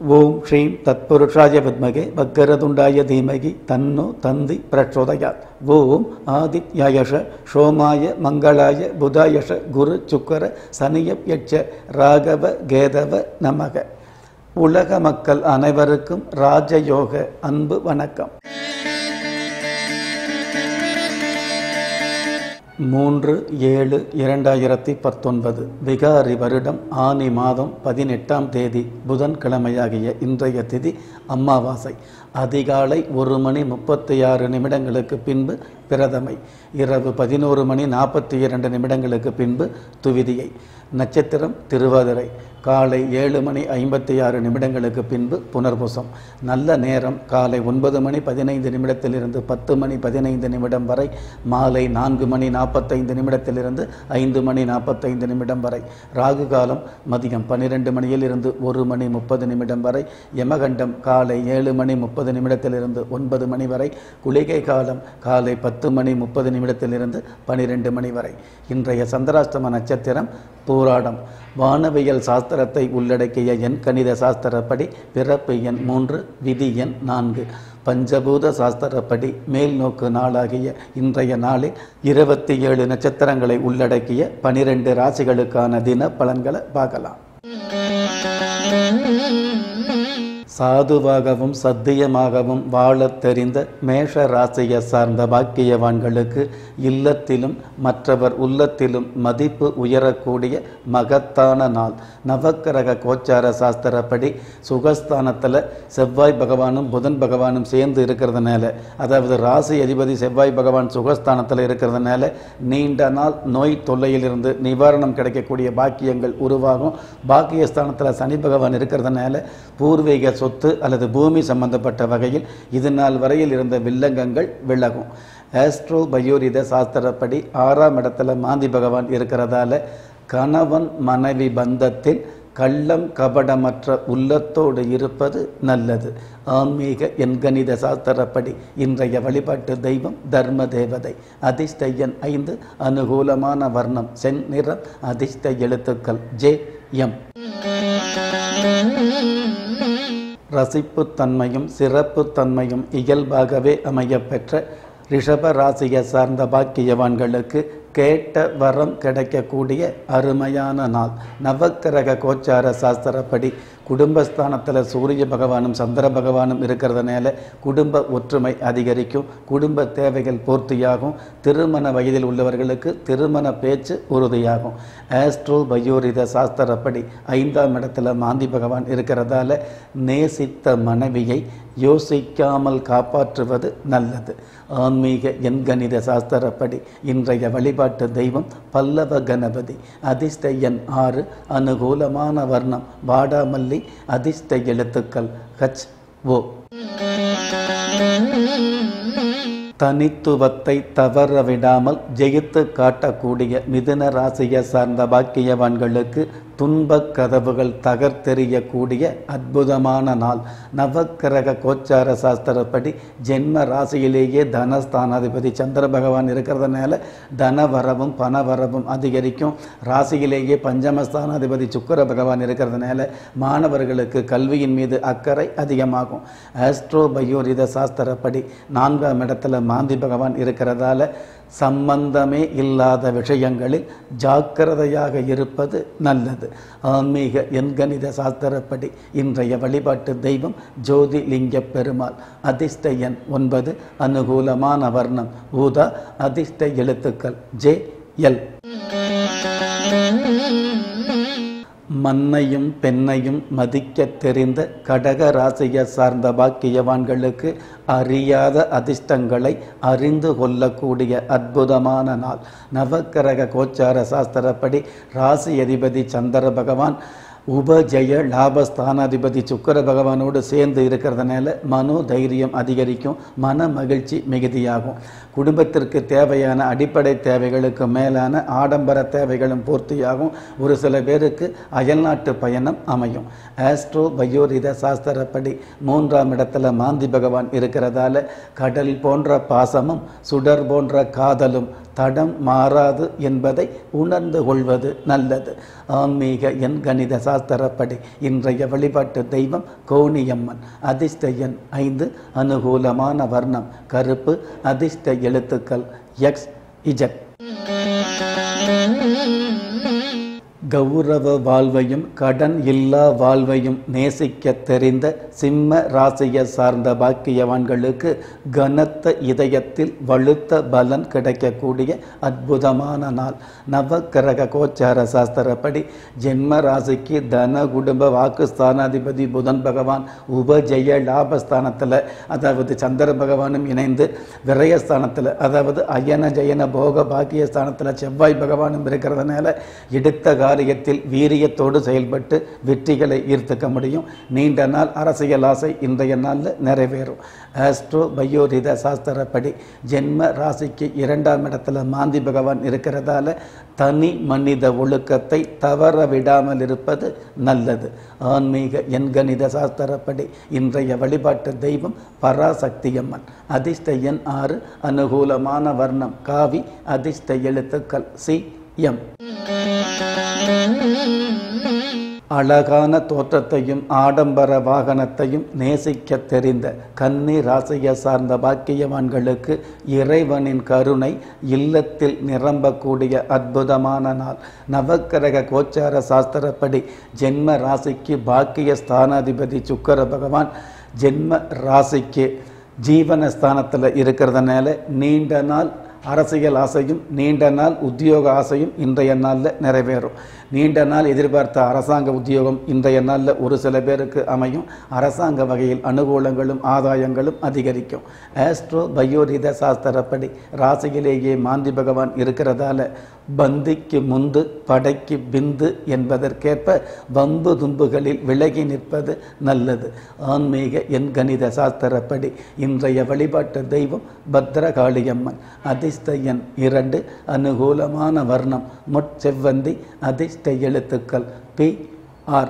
ஓம் ஸ்ரீம் தத்புருஷாய வித்மகே வக்கரதுண்டாய தீமகி தன்னோ தந்தி பிரச்சோதயாத் ஓம் ஆதித்யாயஷ சோமாய மங்களாய புதாயஷ குரு சுக்கர சனியப் யட்ச ராகவ கேதவ நமக உலக மக்கள் அனைவருக்கும் ராஜயோக அன்பு வணக்கம் மூன்று ஏழு இரண்டாயிரத்தி பத்தொன்பது விகாரி வருடம் ஆனி மாதம் பதினெட்டாம் தேதி புதன்கிழமையாகிய இன்றைய திதி அமாவாசை அதிகாலை ஒரு மணி முப்பத்தி ஆறு நிமிடங்களுக்கு பின்பு பிரதமை இரவு பதினோரு மணி நாற்பத்தி இரண்டு நிமிடங்களுக்கு பின்பு துவிதியை நட்சத்திரம் திருவாதிரை காலை ஏழு மணி ஐம்பத்தி ஆறு நிமிடங்களுக்கு பின்பு புனர்பூசம் நல்ல நேரம் காலை ஒன்பது மணி பதினைந்து நிமிடத்திலிருந்து பத்து மணி பதினைந்து நிமிடம் வரை மாலை நான்கு மணி நாற்பத்தைந்து நிமிடத்திலிருந்து ஐந்து மணி நாற்பத்தைந்து நிமிடம் வரை ராகு காலம் மதியம் பன்னிரெண்டு மணியிலிருந்து ஒரு மணி முப்பது நிமிடம் வரை யமகண்டம் காலை ஏழு மணி முப்பது நிமிடத்திலிருந்து ஒன்பது மணி வரை குளிகை காலம் காலை பத்து மணி முப்பது நிமிடத்திலிருந்து பனிரெண்டு மணி வரை இன்றைய சந்திராஷ்டம நட்சத்திரம் பூராடம் வானவியல் சாஸ்திரத்தை உள்ளடக்கிய எண் கணித சாஸ்திரப்படி பிறப்பு எண் மூன்று விதி எண் நான்கு பஞ்சபூத சாஸ்திரப்படி மேல் நோக்கு நாளாகிய இன்றைய நாளில் இருபத்தி ஏழு நட்சத்திரங்களை உள்ளடக்கிய பனிரெண்டு ராசிகளுக்கான தின பலன்களை பார்க்கலாம் சாதுவாகவும் சத்தியமாகவும் வாழத் தெரிந்த மேஷ ராசியை சார்ந்த பாக்கியவான்களுக்கு இல்லத்திலும் மற்றவர் உள்ளத்திலும் மதிப்பு உயரக்கூடிய மகத்தான நாள் நவக்கிரக கோச்சார சாஸ்திரப்படி சுகஸ்தானத்தில் செவ்வாய் பகவானும் புதன் பகவானும் சேர்ந்து இருக்கிறதுனால அதாவது ராசி அதிபதி செவ்வாய் பகவான் சுகஸ்தானத்தில் இருக்கிறதுனால நீண்ட நாள் நோய் தொல்லையிலிருந்து நிவாரணம் கிடைக்கக்கூடிய பாக்கியங்கள் உருவாகும் பாக்கியஸ்தானத்தில் சனி பகவான் இருக்கிறதுனால பூர்வீக சொத்து அல்லது பூமி சம்பந்தப்பட்ட வகையில் இது நாள் வரையில் இருந்த வில்லங்கங்கள் விலகும் ஆஸ்ட்ரோ பயோரித சாஸ்திரப்படி ஆறாம் இடத்துல மாந்தி பகவான் இருக்கிறதால கணவன் மனைவி பந்தத்தில் கள்ளம் கபடமற்ற உள்ளத்தோடு இருப்பது நல்லது ஆன்மீக எண்கணித சாஸ்திரப்படி இன்றைய வழிபாட்டு தெய்வம் தர்ம தேவதை அதிர்ஷ்ட எண் ஐந்து அனுகூலமான வர்ணம் செந் நிறம் அதிர்ஷ்ட எழுத்துக்கள் ஜே எம் ரசிப்புத்தன்மையும் சிறப்புத்தன்மையும் இயல்பாகவே அமையப்பெற்ற ரிஷப ராசியை சார்ந்த பாக்கியவான்களுக்கு கேட்ட வரம் கிடைக்கக்கூடிய அருமையான நாள் நவக்கிரக கோச்சார சாஸ்திரப்படி குடும்பஸ்தானத்தில் சூரிய பகவானும் சந்திர பகவானும் இருக்கிறதுனால குடும்ப ஒற்றுமை அதிகரிக்கும் குடும்ப தேவைகள் பூர்த்தியாகும் திருமண வயதில் உள்ளவர்களுக்கு திருமண பேச்சு உறுதியாகும் ஆஸ்ட்ரோ பயோரித சாஸ்திரப்படி ஐந்தாம் இடத்துல மாந்தி பகவான் இருக்கிறதால நேசித்த மனைவியை யோசிக்காமல் காப்பாற்றுவது நல்லது ஆன்மீக எண்கணித சாஸ்திரப்படி இன்றைய வழிபாட்டு தெய்வம் பல்லவ கணபதி அதிர்ஷ்ட எண் ஆறு அனுகூலமான வர்ணம் வாடாமல்லி அதிர்ஷ்ட எழுத்துக்கள் ஹச் ஓ தனித்துவத்தை தவற விடாமல் ஜெயித்து காட்டக்கூடிய மிதுன ராசியை சார்ந்த பாக்கியவான்களுக்கு துன்பக் கதவுகள் தகர்த்தெறியக்கூடிய அற்புதமான நாள் நவக்கிரக கோச்சார சாஸ்திரப்படி ஜென்ம ராசியிலேயே தனஸ்தானாதிபதி சந்திர பகவான் இருக்கிறதுனால தனவரவும் பணவரவும் அதிகரிக்கும் ராசியிலேயே பஞ்சமஸ்தானாதிபதி சுக்கர பகவான் இருக்கிறதுனால மாணவர்களுக்கு கல்வியின் மீது அக்கறை அதிகமாகும் ஆஸ்ட்ரோ பயோரித சாஸ்திரப்படி நான்காம் இடத்துல மாந்தி பகவான் இருக்கிறதால சம்பந்தமே இல்லாத விஷயங்களில் ஜாக்கிரதையாக இருப்பது நல்லது ஆன்மீக எண்கணித சாஸ்திரப்படி இன்றைய வழிபாட்டு தெய்வம் ஜோதிலிங்க பெருமாள் அதிர்ஷ்ட எண் ஒன்பது அனுகூலமான வர்ணம் ஊதா அதிர்ஷ்ட எழுத்துக்கள் ஜே எல் மண்ணையும் பெண்ணையும் மதிக்க தெரிந்த கடக ராசியை சார்ந்த பாக்கியவான்களுக்கு அறியாத அதிர்ஷ்டங்களை அறிந்து கொள்ளக்கூடிய அற்புதமான நாள் நவக்கிரக கோச்சார சாஸ்திரப்படி ராசி அதிபதி சந்திர பகவான் உபஜய லாபஸ்தானாதிபதி சுக்கர பகவானோடு சேர்ந்து இருக்கிறதுனால மனோ தைரியம் அதிகரிக்கும் மன மகிழ்ச்சி மிகுதியாகும் குடும்பத்திற்கு தேவையான அடிப்படை தேவைகளுக்கு மேலான ஆடம்பர தேவைகளும் பூர்த்தியாகும் ஒரு சில பேருக்கு அயல்நாட்டு பயணம் அமையும் ஆஸ்ட்ரோ பயோரித சாஸ்திரப்படி மூன்றாம் இடத்துல மாந்தி பகவான் இருக்கிறதால கடல் போன்ற பாசமும் சுடர் போன்ற காதலும் தடம் மாறாது என்பதை உணர்ந்து கொள்வது நல்லது ஆன்மீக எண் கணித சாஸ்திரப்படி இன்றைய வழிபாட்டு தெய்வம் கோணியம்மன் அதிர்ஷ்ட எண் ஐந்து அனுகூலமான வர்ணம் கருப்பு அதிர்ஷ்ட எழுத்துக்கள் எக்ஸ் இஜட் கௌரவ வாழ்வையும் கடன் இல்லா வாழ்வையும் நேசிக்க தெரிந்த சிம்ம ராசியை சார்ந்த பாக்கியவான்களுக்கு கனத்த இதயத்தில் வலுத்த பலன் கிடைக்கக்கூடிய அற்புதமான நாள் நவக்கிரக கோச்சார சாஸ்திரப்படி ஜென்ம ராசிக்கு தன குடும்ப வாக்கு ஸ்தானாதிபதி புதன் பகவான் உபஜெய லாபஸ்தானத்தில் அதாவது சந்திர பகவானும் இணைந்து விரயஸ்தானத்தில் அதாவது அயன ஜயன போக பாக்கியஸ்தானத்தில் செவ்வாய் பகவானும் இருக்கிறதுனால எடுத்த காரியத்தில் வீரியத்தோடு செயல்பட்டு வெற்றிகளை ஈர்த்துக்க முடியும் நீண்ட நாள் அரசியல் ஆசை இன்றைய நாளில் நிறைவேறும் ஆஸ்ட்ரோ பயோரித சாஸ்திரப்படி ஜென்ம ராசிக்கு இரண்டாம் இடத்துல மாந்தி பகவான் இருக்கிறதால தனி மனித ஒழுக்கத்தை தவற விடாமல் இருப்பது நல்லது ஆன்மீக எண்கணித சாஸ்திரப்படி இன்றைய வழிபாட்டு தெய்வம் பராசக்தி அம்மன் அதிர்ஷ்ட எண் ஆறு அனுகூலமான வர்ணம் காவி அதிர்ஷ்ட எழுத்துக்கள் சி எம் அழகான தோற்றத்தையும் ஆடம்பர வாகனத்தையும் நேசிக்க தெரிந்த கன்னி ராசியை சார்ந்த பாக்கியவான்களுக்கு இறைவனின் கருணை இல்லத்தில் நிரம்பக்கூடிய அற்புதமான நாள் நவக்கிரக கோச்சார சாஸ்திரப்படி ஜென்ம ராசிக்கு பாக்கிய ஸ்தானாதிபதி சுக்கர பகவான் ஜென்ம ராசிக்கு ஜீவன ஸ்தானத்தில் இருக்கிறதுனால நீண்ட நாள் அரசியல் ஆசையும் நீண்ட நாள் உத்தியோக ஆசையும் இன்றைய நாளில் நிறைவேறும் நீண்ட நாள் எதிர்பார்த்த அரசாங்க உத்தியோகம் இன்றைய நாளில் ஒரு சில பேருக்கு அமையும் அரசாங்க வகையில் அனுகூலங்களும் ஆதாயங்களும் அதிகரிக்கும் ஆஸ்ட்ரோ பயோரித சாஸ்திரப்படி ராசியிலேயே மாந்தி பகவான் இருக்கிறதால பந்திக்கு முந்து படைக்கு பிந்து என்பதற்கேற்ப வம்பு தும்புகளில் விலகி நிற்பது நல்லது ஆன்மீக எண் கணித சாஸ்திரப்படி இன்றைய வழிபாட்டு தெய்வம் பத்ரகாளியம்மன் அதிர்ஷ்ட எண் இரண்டு அனுகூலமான வர்ணம் முட்செவ்வந்தி அதிர்ஷ்ட எழுத்துக்கள் பி ஆர்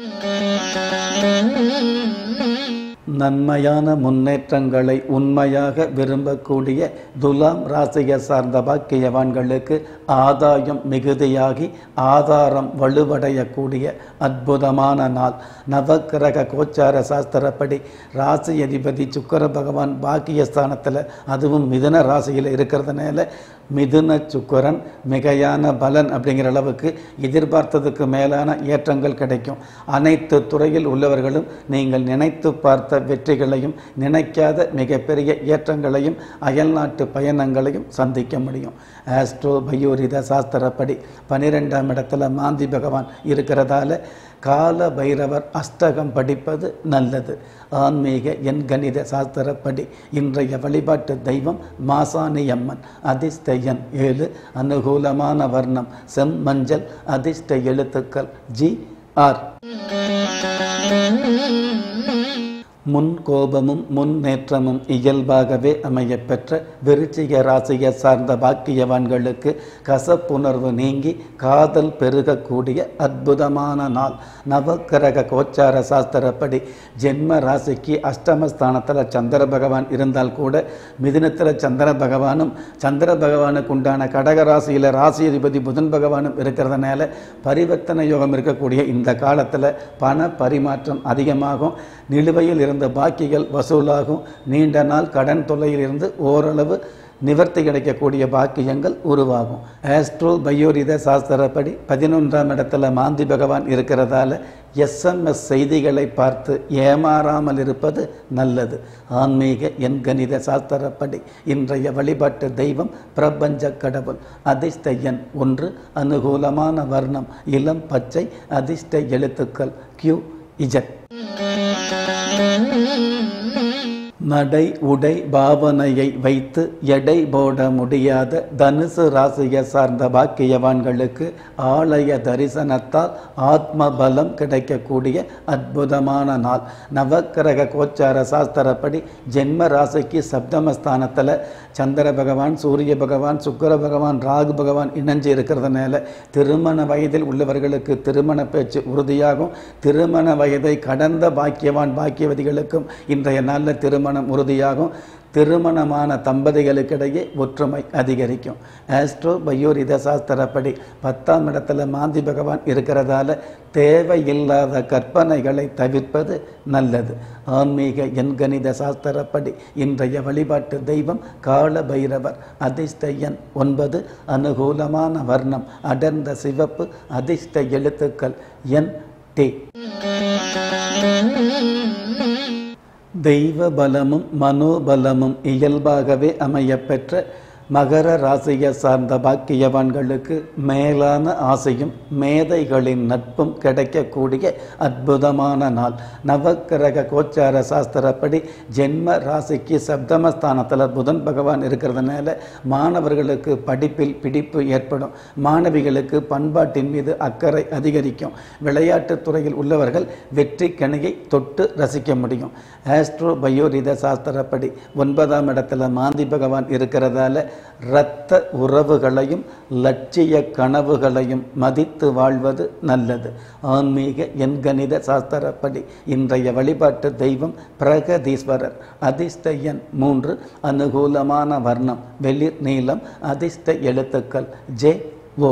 நன்மையான முன்னேற்றங்களை உண்மையாக விரும்பக்கூடிய துலாம் ராசியை சார்ந்த பாக்கியவான்களுக்கு ஆதாயம் மிகுதியாகி ஆதாரம் வலுவடையக்கூடிய அற்புதமான நாள் நவக்கிரக கோச்சார சாஸ்திரப்படி ராசி அதிபதி சுக்கர பகவான் பாக்கியஸ்தானத்தில் அதுவும் மிதுன ராசியில் இருக்கிறதுனால மிதுன சுக்கரன் மிகையான பலன் அப்படிங்கிற அளவுக்கு எதிர்பார்த்ததுக்கு மேலான ஏற்றங்கள் கிடைக்கும் அனைத்து துறையில் உள்ளவர்களும் நீங்கள் நினைத்து பார்த்த வெற்றிகளையும் நினைக்காத மிகப்பெரிய ஏற்றங்களையும் அயல்நாட்டு பயணங்களையும் சந்திக்க முடியும் ஆஸ்ட்ரோ பயோரித சாஸ்திரப்படி பனிரெண்டாம் இடத்துல மாந்தி பகவான் இருக்கிறதால கால பைரவர் அஷ்டகம் படிப்பது நல்லது ஆன்மீக எண் கணித சாஸ்திரப்படி இன்றைய வழிபாட்டு தெய்வம் மாசாணி அம்மன் அதிர்ஷ்ட எண் ஏழு அனுகூலமான வர்ணம் செம்மஞ்சள் அதிர்ஷ்ட எழுத்துக்கள் ஜி ஆர் முன் கோபமும் முன்னேற்றமும் இயல்பாகவே அமையப்பெற்ற விருச்சிக ராசியை சார்ந்த பாக்கியவான்களுக்கு கசப்புணர்வு நீங்கி காதல் பெருகக்கூடிய அற்புதமான நாள் நவக்கிரக கோச்சார சாஸ்திரப்படி ஜென்ம ராசிக்கு அஷ்டமஸ்தானத்தில் சந்திர பகவான் இருந்தால் கூட மிதுனத்தில் சந்திர பகவானும் சந்திர பகவானுக்கு உண்டான கடக ராசியில் ராசி அதிபதி புதன் பகவானும் இருக்கிறதுனால பரிவர்த்தனை யோகம் இருக்கக்கூடிய இந்த காலத்தில் பண பரிமாற்றம் அதிகமாகும் நிலுவையில் இருந்த பாக்கிகள் வசூலாகும் நீண்ட நாள் கடன் தொல்லையில் இருந்து ஓரளவு நிவர்த்தி கிடைக்கக்கூடிய பாக்கியங்கள் உருவாகும் ஆஸ்ட்ரோ பயோரித சாஸ்திரப்படி பதினொன்றாம் இடத்துல மாந்தி பகவான் இருக்கிறதால எஸ்எம்எஸ் செய்திகளை பார்த்து ஏமாறாமல் இருப்பது நல்லது ஆன்மீக எண்கணித சாஸ்திரப்படி இன்றைய வழிபாட்டு தெய்வம் பிரபஞ்ச கடவுள் அதிர்ஷ்ட எண் ஒன்று அனுகூலமான வர்ணம் இளம் பச்சை அதிர்ஷ்ட எழுத்துக்கள் கியூ இஜட் நடை உடை பாவனையை வைத்து எடை போட முடியாத தனுசு ராசியை சார்ந்த பாக்கியவான்களுக்கு ஆலய தரிசனத்தால் ஆத்ம பலம் கிடைக்கக்கூடிய அற்புதமான நாள் நவக்கிரக கோச்சார சாஸ்திரப்படி ஜென்ம ராசிக்கு சப்தமஸ்தானத்தில் சந்திர பகவான் சூரிய பகவான் சுக்கர பகவான் ராகு பகவான் இணைஞ்சு இருக்கிறதுனால திருமண வயதில் உள்ளவர்களுக்கு திருமண பேச்சு உறுதியாகும் திருமண வயதை கடந்த பாக்கியவான் பாக்கியவதிகளுக்கும் இன்றைய நாளில் திருமணம் உறுதியாகும் திருமணமான தம்பதிகளுக்கிடையே ஒற்றுமை அதிகரிக்கும் ஆஸ்ட்ரோ பயோரித சாஸ்திரப்படி பத்தாம் இடத்துல மாந்தி பகவான் இருக்கிறதால தேவையில்லாத கற்பனைகளை தவிர்ப்பது நல்லது ஆன்மீக எண்கணித சாஸ்திரப்படி இன்றைய வழிபாட்டு தெய்வம் கால பைரவர் அதிர்ஷ்ட எண் ஒன்பது அனுகூலமான வர்ணம் அடர்ந்த சிவப்பு அதிர்ஷ்ட எழுத்துக்கள் என் டி தெய்வ பலமும் மனோபலமும் இயல்பாகவே அமையப்பெற்ற மகர ராசியை சார்ந்த பாக்கியவான்களுக்கு மேலான ஆசையும் மேதைகளின் நட்பும் கிடைக்கக்கூடிய அற்புதமான நாள் நவக்கிரக கோச்சார சாஸ்திரப்படி ஜென்ம ராசிக்கு சப்தமஸ்தானத்தில் புதன் பகவான் இருக்கிறதுனால மாணவர்களுக்கு படிப்பில் பிடிப்பு ஏற்படும் மாணவிகளுக்கு பண்பாட்டின் மீது அக்கறை அதிகரிக்கும் விளையாட்டுத் துறையில் உள்ளவர்கள் வெற்றி கணியை தொட்டு ரசிக்க முடியும் ஆஸ்ட்ரோ பயோரித சாஸ்திரப்படி ஒன்பதாம் இடத்துல மாந்தி பகவான் இருக்கிறதால இரத்த உறவுகளையும் லட்சிய கனவுகளையும் மதித்து வாழ்வது நல்லது ஆன்மீக எண்கணித சாஸ்திரப்படி இன்றைய வழிபாட்டு தெய்வம் பிரகதீஸ்வரர் அதிர்ஷ்ட எண் மூன்று அனுகூலமான வர்ணம் வெளிர் நீளம் அதிர்ஷ்ட எழுத்துக்கள் ஜே ஓ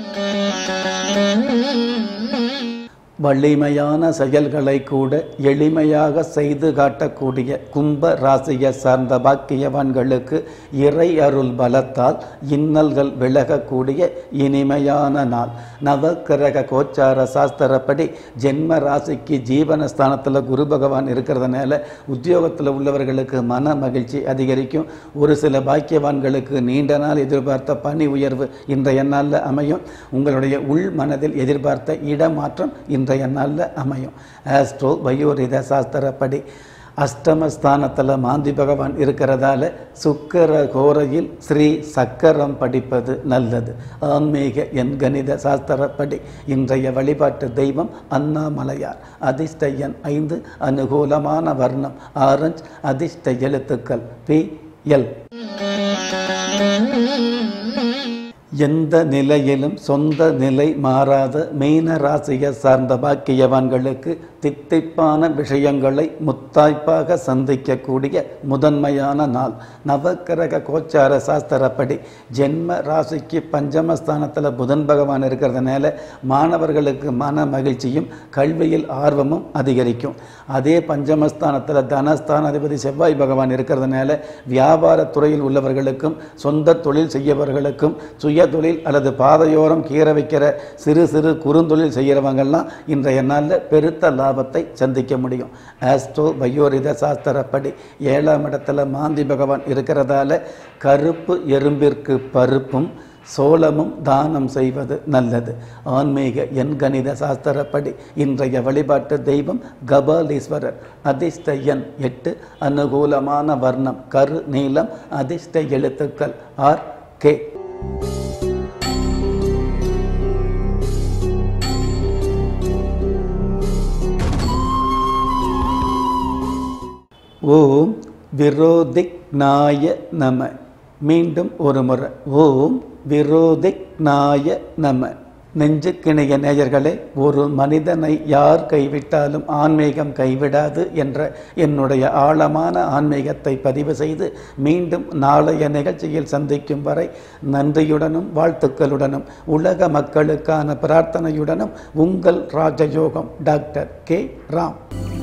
வலிமையான செயல்களை கூட எளிமையாக செய்து காட்டக்கூடிய கும்ப ராசியை சார்ந்த பாக்கியவான்களுக்கு இறை அருள் பலத்தால் இன்னல்கள் விலகக்கூடிய இனிமையான நாள் நவக்கிரக கோச்சார சாஸ்திரப்படி ஜென்ம ராசிக்கு ஜீவனஸ்தானத்தில் குரு பகவான் இருக்கிறதுனால உத்தியோகத்தில் உள்ளவர்களுக்கு மன மகிழ்ச்சி அதிகரிக்கும் ஒரு சில பாக்கியவான்களுக்கு நீண்ட நாள் எதிர்பார்த்த பணி உயர்வு இன்றைய நாளில் அமையும் உங்களுடைய உள் மனதில் எதிர்பார்த்த இடமாற்றம் இன்றைய நாளில் அமையும் ஆஸ்ட்ரோ வயோரித சாஸ்திரப்படி அஷ்டமஸ்தானத்தில் மாந்தி பகவான் இருக்கிறதால சுக்கர கோரையில் ஸ்ரீ சக்கரம் படிப்பது நல்லது ஆன்மீக எண்கணித சாஸ்திரப்படி இன்றைய வழிபாட்டு தெய்வம் அண்ணாமலையார் அதிர்ஷ்ட எண் ஐந்து அனுகூலமான வர்ணம் ஆரஞ்சு அதிர்ஷ்ட எழுத்துக்கள் பி எல் எந்த நிலையிலும் சொந்த நிலை மாறாத மீன ராசியை சார்ந்த பாக்கியவான்களுக்கு தித்திப்பான விஷயங்களை முத்தாய்ப்பாக சந்திக்கக்கூடிய முதன்மையான நாள் நவக்கிரக கோச்சார சாஸ்திரப்படி ஜென்ம ராசிக்கு பஞ்சமஸ்தானத்தில் புதன் பகவான் இருக்கிறதுனால மாணவர்களுக்கு மன மகிழ்ச்சியும் கல்வியில் ஆர்வமும் அதிகரிக்கும் அதே பஞ்சமஸ்தானத்தில் தனஸ்தானாதிபதி செவ்வாய் பகவான் இருக்கிறதுனால வியாபார துறையில் உள்ளவர்களுக்கும் சொந்த தொழில் செய்யவர்களுக்கும் சுய தொழில் அல்லது பாதையோரம் கீற வைக்கிற சிறு சிறு குறுந்தொழில் செய்கிறவங்கெல்லாம் இன்றைய நாளில் பெருத்த லாபத்தை சந்திக்க முடியும் ஆஸ்ட்ரோ பயோரித சாஸ்திரப்படி ஏழாம் இடத்துல மாந்தி பகவான் இருக்கிறதால கருப்பு எறும்பிற்கு பருப்பும் சோளமும் தானம் செய்வது நல்லது ஆன்மீக எண்கணித சாஸ்திரப்படி இன்றைய வழிபாட்டு தெய்வம் கபாலீஸ்வரர் அதிர்ஷ்ட எண் எட்டு அனுகூலமான வர்ணம் கரு நீளம் அதிர்ஷ்ட எழுத்துக்கள் ஆர் கே ஓம் விரோதிக்னாய நம மீண்டும் ஒரு முறை ஓம் விரோதிக்னாய நம நெஞ்சுக்கிணைய நேயர்களே ஒரு மனிதனை யார் கைவிட்டாலும் ஆன்மீகம் கைவிடாது என்ற என்னுடைய ஆழமான ஆன்மீகத்தை பதிவு செய்து மீண்டும் நாளைய நிகழ்ச்சியில் சந்திக்கும் வரை நன்றியுடனும் வாழ்த்துக்களுடனும் உலக மக்களுக்கான பிரார்த்தனையுடனும் உங்கள் ராஜயோகம் டாக்டர் கே ராம்